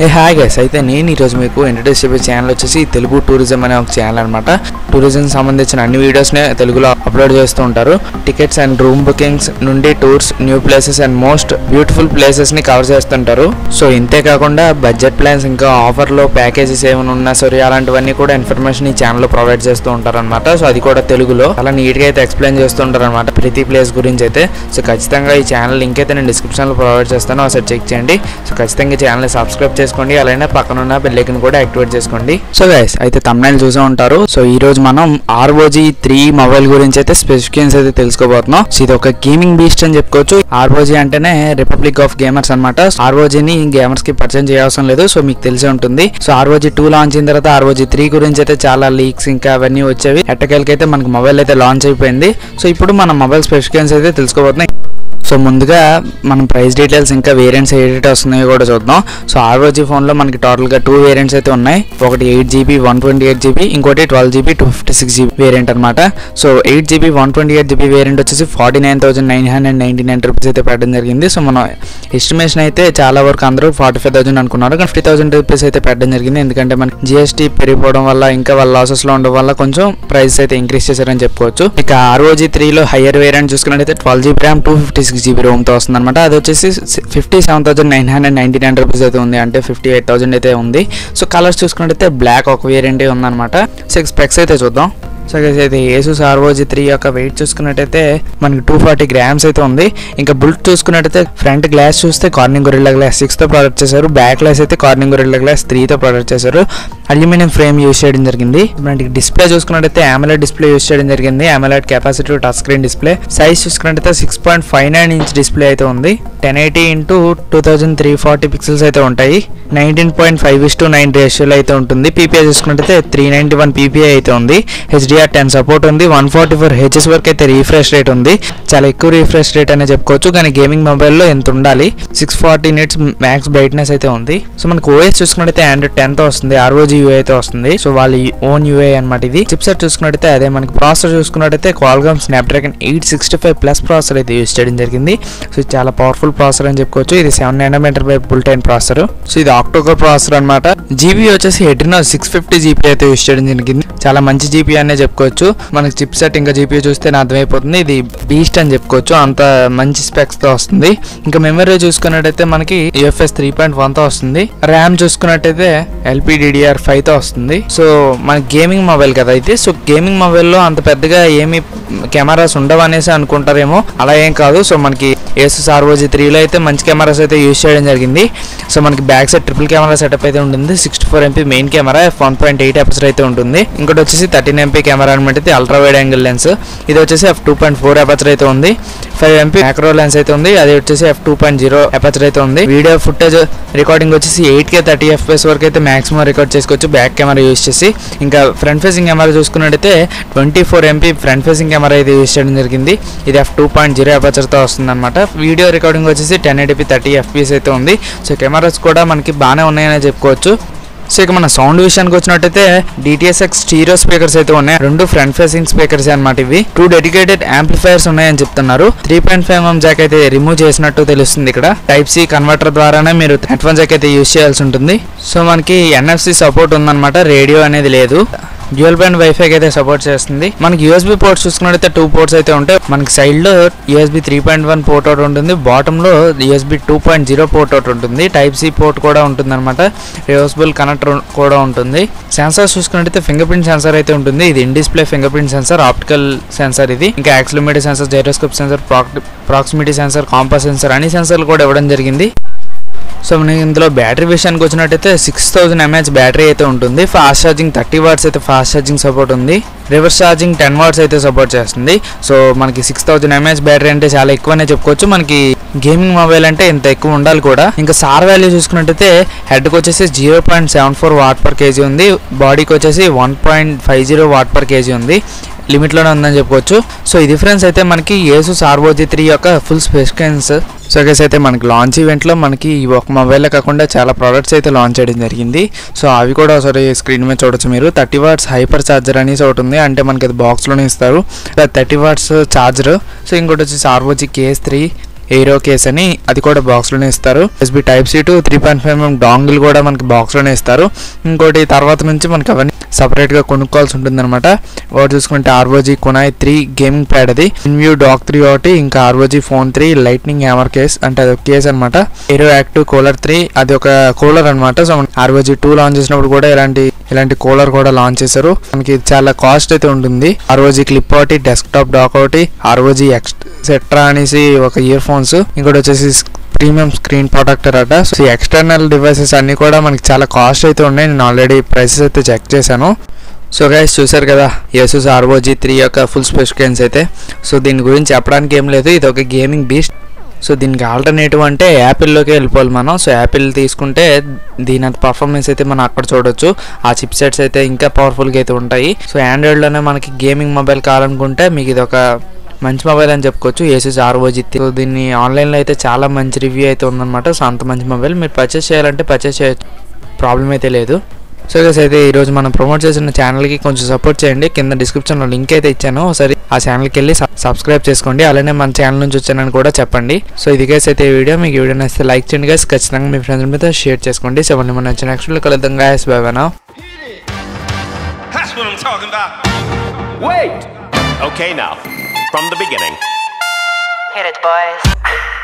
ఏ hi guys అయితే నేను ఈరోజు మీకు ఇంట్రడ్యూస్ చేసే ఛానల్ వచ్చేసి తెలుగు టూరిజం అనే ఒక ఛానల్ అనమాట టూరిజం సంబంధించిన అన్ని వీడియోస్నే తెలుగులో అప్లోడ్ చేస్తూ ఉంటారు టికెట్స్ అండ్ రూమ్ బుకింగ్స్ నుండి tours new places and most beautiful ప్లేసెస్ని కవర్ చేస్తుంటారు సో ఇంతే కాకుండా బడ్జెట్ ప్లాన్స్ ఇంకా ఆఫర్లో ప్యాకేజెస్ ఏమైనా ఉన్నా సరే అలాంటివన్నీ కూడా ఇన్ఫర్మేషన్ ఈ ఛానల్లో ప్రొవైడ్ చేస్తూ ఉంటారు అనమాట సో అది కూడా తెలుగులో అలా నీట్గా అయితే ఎక్స్ప్లెయిన్ చేస్తూ ఉంటారు అనమాట ప్రతి ప్లేస్ గురించి అయితే సో ఖచ్చితంగా ఈ ఛానల్ లింక్ అయితే నేను డిస్క్రిప్షన్లో ప్రొవైడ్ చేస్తాను ఒకసారి చెక్ చేయండి సో ఖచ్చితంగా ఈ ఛానల్ని సబ్స్క్రైబ్ చేసుకోండి అలానే పక్కన ఉన్న బెల్ ఐకన్ కూడా యాక్టివేట్ చేసుకోండి సో గైస్ అయితే తమ్నైల్ చూసే ఉంటారు సో ఈ రోజు మనం ఆర్ఓజీ త్రీ మొబైల్ గురించి అయితే స్పెసిఫికేషన్స్ అయితే తెలుసుకోబోతున్నాం సో ఇది ఒక గేమింగ్ బీస్ట్ అని చెప్పుకోవచ్చు ఆర్ఓజీ అంటేనే రిపబ్లిక్ ఆఫ్ గేమర్స్ అనమాట ఆర్ఓజీని గేమర్స్ కి పరిచయం చేయవసరం లేదు సో మీకు తెలిసే ఉంటుంది సో ఆర్ఓజీ టూ లాంచ్ అయిన తర్వాత ఆర్ఓజీ త్రీ గురించి అయితే చాలా లీక్స్ ఇంకా అవన్నీ వచ్చేవి ఎట్టకేలకి అయితే మనకి మొబైల్ అయితే లాంచ్ అయిపోయింది సో ఇప్పుడు మన మొబైల్ స్పెసిఫికేషన్స్ అయితే తెలుసుకోబోతున్నాయి సో ముందుగా మనం ప్రైస్ డీటెయిల్స్ ఇంకా వేరియంట్స్ ఏదైతే వస్తున్నాయో కూడా చూద్దాం సో ఆర్ఓజీ ఫోన్లో మనకి టోటల్గా టూ వేరియంట్స్ అయితే ఉన్నాయి ఒకటి eight GB one twenty eight GB ఇంకోటి twelve GB two fifty six GB variant అనమాట so eight GB one twenty eight GB variant వచ్చేసి forty nine thousand nine hundred ninety nine rupees అయితే పెట్టడం జరిగింది so మనం ఎస్టిమేషన్ అయితే చాలా వరకు అందరూ ఫార్టీ ఫైవ్ థౌసండ్ అనుకున్నారు కానీ ఫిఫ్టీ థౌసండ్ రూపీస్ అయితే పెట్టడం జరిగింది ఎందుకంటే మనకి జిఎస్టీ పెరిగిపోవడం వల్ల ఇంకా వాళ్ళ లాసెస్లో ఉండడం వల్ల కొంచెం ప్రైస్ అయితే ఇంక్రీస్ చేశారని చెప్పుకోవచ్చు ఇక ఆర్ఓజీ త్రీలో హయ్యర్ వేరియంట్ చూసుకున్నట్టయితే twelve GB RAM two fifty six GB రోమ్తో వస్తుంది అనమాట అది వచ్చేసి fifty seven thousand nine hundred ninety nine rupees అయితే ఉంది అంటే ఫిఫ్టీ ఎయిట్ థౌసండ్ అయితే ఉంది సో కలర్స్ చూసుకున్నట్టయితే బ్లాక్ ఒక వేరియంటే ఉందన్నమాట సిక్స్ స్పెక్స్ అయితే చూద్దాం సో guys అయితే ఏసూస్ ఆర్ఓజీ త్రీ యొక్క వెయిట్ చూసుకున్నట్టయితే మనకి టూ ఫార్టీ గ్రామ్స్ అయితే ఉంది ఇంకా బుల్ట్ చూసుకున్నట్టయితే ఫ్రంట్ గ్లాస్ చూస్తే కార్నింగ్ గొరిల్లా గ్లాస్ సిక్స్తో ప్రొడక్ట్ చేశారు బ్యాక్ గ్లాస్ అయితే కార్నింగ్ గొరిల్లా గ్లాస్ త్రీతో ప్రొడక్ట్ చేశారు అల్యూమినియం ఫ్రేమ్ యూస్ చేయడం జరిగింది మనకి డిస్ప్లే చూసుకున్నట్టయితే AMOLED డిస్ప్లే యూస్ చేయడం జరిగింది AMOLED capacity touch screen display size చూసుకున్నట్టయితే six point five nine inch display అయితే ఉంది ten eighty into two thousand three forty pixels అయితే ఉంటాయి nineteen point five is to nine రేషియోలో అయితే ఉంటుంది పీపీఐ చూసుకున్నట్టయితే త్రీ నైంటీ వన్ పీపీఐ అయితే ఉంది హెచ్డిఆర్ టెన్ సపోర్ట్ ఉంది వన్ ఫార్టీ ఫోర్ హెచ్ఎస్ వరకు అయితే రీఫ్రెష్ రేట్ ఉంది చాలా ఎక్కువ రీఫ్రెష్ రేట్ అనే చెప్పుకోవచ్చు కానీ గేమింగ్ మొబైల్లో ఎంత ఉండాలి six forty nits max brightness అయితే ఉంది సో మనకు ఓఎస్ చూసుకున్నట్టయితే ఆండ్రాయిడ్ టెన్ తో వస్తుంది ఆర్ఓజీ యూఐ అయితే వస్తుంది సో వాళ్ళ ఓన్ యూఐ అనమాట ఇది చిప్సెట్ చూసుకున్నట్టయితే అదే మనకి ప్రాసెసర్ చూసుకున్నట్టయితే Qualcomm Snapdragon eight sixty five plus processor అయితే యూస్ చేయడం జరిగింది సో ఇది చాలా పవర్ఫుల్ ప్రాసెసర్ అని చెప్పుకోవచ్చు ఇది seven nanometre by built-in processor so ఇది ఆక్టోకర్ ప్రాసెసర్ అనమాట జీబీ వచ్చేసి ఎడ్రినో సిక్స్ ఫిఫ్టీ జీపీ అయితే యూస్ చేయడం జరిగింది చాలా మంచి జీపీ అనే చెప్పుకోవచ్చు మనకి చిప్ సెట్ ఇంకా జీపీ చూస్తే నా అర్థమైపోతుంది ఇది బీస్ట్ అని చెప్పుకోవచ్చు అంత మంచి స్పెక్స్ తో వస్తుంది ఇంకా మెమరీ చూసుకున్నట్టయితే మనకి యూఎఫ్ఎస్ త్రీ పాయింట్ వన్ తో వస్తుంది ర్యామ్ చూసుకున్నట్టయితే ఎల్పిడిడిఆర్ ఫైవ్ తో వస్తుంది సో మన గేమింగ్ మొబైల్ కదా ఇది సో గేమింగ్ మొబైల్లో అంత పెద్దగా ఏమి కెమెరాస్ ఉండవు అనేసి అనుకుంటారేమో అలా ఏం కాదు సో మనకి ఏసూస్ ఆర్ఓజీ త్రీలో అయితే మంచి కెమెరాస్ అయితే యూస్ చేయడం జరిగింది సో మనకి back side triple camera setup అయితే ఉంటుంది sixty four MP main camera f one point eight aperture అయితే ఉంటుంది ఇంకోటి వచ్చేసి థర్టీన్ ఎంపీ కెమెరా అనమాట ఇది అల్ట్రా వైడ్ యాంగిల్ లెన్స్ ఇది వచ్చేసి f two point four aperture అయితే ఉంది ఫైవ్ ఎంపీ మ్యాక్రో లెన్స్ అయితే ఉంది అది వచ్చేసి f two point zero aperture అయితే ఉంది వీడియో ఫుటేజ్ రికార్డింగ్ వచ్చేసి ఎయిట్ కే థర్టీ ఎఫ్ఎస్ వరకు అయితే మాక్సిమం రికార్డ్ చేసుకోవచ్చు బ్యాక్ కెమెరా యూస్ చేసి ఇంకా ఫ్రంట్ ఫేసింగ్ కెమెరా చూసుకున్నట్టయితే twenty four MP front facing camera అయితే యూస్ చేయడం జరిగింది ఇది ఎఫ్ టూ పాయింట్ జీరో ఎపచర్తో వస్తుంది అనమాట వీడియో రికార్డింగ్ వచ్చేసి టెన్ ఎయిటీపీ థర్టీ ఎఫ్పిఎస్ అయితే ఉంది సో కెమెరాస్ కూడా మనకి బాగానే ఉన్నాయని చెప్పుకోవచ్చు సో ఇక మన సౌండ్ విషయానికి వచ్చినట్టయితే డిటిఎస్ఎక్స్ స్టీరియో స్పీకర్స్ అయితే ఉన్నాయి రెండు ఫ్రంట్ ఫేసింగ్ స్పీకర్స్ అనమాట ఇవి టూ డెడికేటెడ్ యాంప్లిఫైర్స్ ఉన్నాయని చెప్తున్నారు three point five mm jack అయితే రిమూవ్ చేసినట్టు తెలుస్తుంది ఇక్కడ టైప్ సి కన్వర్టర్ ద్వారానే మీరు హెడ్ ఫోన్ జాక్ అయితే యూస్ చేయాల్సి ఉంటుంది సో మనకి ఎన్ఎఫ్సి సపోర్ట్ ఉందన్నమాట రేడియో అనేది లేదు డ్యూయల్ బ్యాండ్ వైఫై అయితే సపోర్ట్ చేస్తుంది మనకి యూఎస్బీ పోర్ట్స్ చూసుకున్నట్టయితే టూ పోర్ట్స్ అయితే ఉంటాయి మనకి సైడ్ లో USB three point one port out ఉంటుంది బాటమ్ లో USB two point zero port out ఉంటుంది టైప్ సి పోర్ట్ కూడా ఉంటుంది అనమాట రివర్సిబుల్ కనెక్టర్ కూడా ఉంటుంది సెన్సార్ చూసుకున్నట్టయితే ఫింగర్ ప్రింట్ సెన్సార్ అయితే ఉంటుంది ఇది in display fingerprint sensor optical sensor ఇది ఇంకా accelerometer sensor gyroscope sensor proximity sensor compass sensor అన్ని సెన్సార్లు కూడా ఇవ్వడం జరిగింది సో మనకి ఇందులో బ్యాటరీ విషయానికి వచ్చినట్టయితే సిక్స్ థౌసండ్ ఎంహెచ్ బ్యాటరీ అయితే ఉంటుంది ఫాస్ట్ ఛార్జింగ్ థర్టీ వాట్స్ అయితే ఫాస్ట్ ఛార్జింగ్ సపోర్ట్ ఉంది రివర్స్ ఛార్జింగ్ టెన్ వాట్స్ అయితే సపోర్ట్ చేస్తుంది సో మనకి సిక్స్ థౌసండ్ ఎంహెచ్ బ్యాటరీ అంటే చాలా ఎక్కువనే చెప్పుకోవచ్చు మనకి గేమింగ్ మొబైల్ అంటే ఇంత ఎక్కువ ఉండాలి కూడా ఇంకా సార్ వాల్యూ చూసుకున్నట్టయితే హెడ్కి వచ్చేసి zero point seven four watt per KG ఉంది బాడీకి వచ్చేసి one point five zero watt per KG ఉంది లిమిట్లోనే ఉందని చెప్పుకోవచ్చు సో ఈ డిఫరెన్స్ అయితే మనకి ఏసు ఆర్ఓజీ త్రీ యొక్క ఫుల్ స్పెసిఫికేషన్స్ సో గైస్ అయితే మనకి లాంచ్ ఈవెంట్లో మనకి ఈ ఒక మొబైల్ కాకుండా చాలా ప్రోడక్ట్స్ అయితే లాంచ్ చేయడం జరిగింది సో అవి కూడా ఒకసారి స్క్రీన్ మీద చూడొచ్చు మీరు థర్టీ వాట్స్ హైపర్ ఛార్జర్ అనేసి ఒకటి ఉంది అంటే మనకి అది బాక్స్లోనే ఇస్తారు థర్టీ వాట్స్ ఛార్జర్ సో ఇంకోటి వచ్చేసి ROG KS three aero case అని అది కూడా బాక్స్లోనే ఇస్తారు USB type C to three point five mm dongle కూడా మనకి బాక్స్లోనే ఇస్తారు ఇంకోటి తర్వాత నుంచి మనకి అవన్నీ సపరేట్గా కొనుక్కోవాల్సి ఉంటుందన్నమాట ఒకటి చూసుకుంటే ROG Kunai three gaming pad అది ఇన్వ్యూ డాక్ త్రీ ఒకటి ఇంకా ROG phone three lightning hammer case అంటే అది ఒక కేస్ అనమాట ఏరో యాక్టివ్ కూలర్ త్రీ అది ఒక కూలర్ అనమాట సో ఆర్ఓజీ టూ లాంచ్ చేసినప్పుడు కూడా ఇలాంటి ఇలాంటి కూలర్ కూడా లాంచ్ చేశారు మనకి చాలా కాస్ట్ అయితే ఉంటుంది ఆర్ఓజీ క్లిప్ ఒకటి డెస్క్టాప్ డాక్ ఒకటి ఆర్ఓజీ ఎక్సెట్రా అనేసి ఒక ఇయర్ ఫోన్స్ ఇంకోటి వచ్చేసి ప్రీమియం స్క్రీన్ ప్రొటెక్టర్ అట సో ఈ ఎక్స్టర్నల్ డివైసెస్ అన్ని కూడా మనకి చాలా కాస్ట్ అయితే ఉన్నాయి నేను ఆల్రెడీ ప్రైసెస్ అయితే చెక్ చేశాను సో గైస్ చూసారు కదా ఏసూస్ ఆర్ఓజీ త్రీ యొక్క ఫుల్ స్పెసిఫికేషన్స్ అయితే సో దీని గురించి చెప్పడానికి ఏం లేదు ఇది ఒక గేమింగ్ బీస్ట్ సో దీనికి ఆల్టర్నేటివ్ అంటే యాపిల్లోకి వెళ్ళిపోవాలి మనం సో యాపిల్ తీసుకుంటే దీని అంత పర్ఫార్మెన్స్ అయితే మనం అక్కడ చూడొచ్చు ఆ చిప్ సెట్స్ అయితే ఇంకా పవర్ఫుల్గా అయితే ఉంటాయి సో ఆండ్రాయిడ్లోనే మనకి గేమింగ్ మొబైల్ కావాలనుకుంటే మీకు ఇది ఒక మంచి మొబైల్ అని చెప్పుకోవచ్చు ఏసీస్ ఆర్ఓజీ సో దీన్ని ఆన్లైన్లో అయితే చాలా మంచి రివ్యూ అయితే ఉందన్నమాట సో అంత మంచి మొబైల్ మీరు పర్చేస్ చేయాలంటే పర్చేస్ చేయొచ్చు ప్రాబ్లం అయితే లేదు సో గైస్ అయితే ఈరోజు మనం ప్రమోట్ చేసిన ఛానల్కి కొంచెం సపోర్ట్ చేయండి కింద డిస్క్రిప్షన్లో లింక్ అయితే ఇచ్చాను ఒకసారి ఆ ఛానల్కి వెళ్ళి సబ్స్క్రైబ్ చేసుకోండి అలానే మన ఛానల్ నుంచి వచ్చానని కూడా చెప్పండి సో ఇది గైస్ అయితే ఈ వీడియో మీకు ఈ వీడియో నచ్చితే లైక్ చేయండి గైస్ ఖచ్చితంగా మీ ఫ్రెండ్స్ మీద షేర్ చేసుకోండి సో మళ్ళీ మన నచ్చిన నెక్స్ట్ వీడియో కలుద్దాం గాయస్ బాయ్ నా That's what I'm talking about. Wait! Okay, now, from the beginning. Hit it, boys.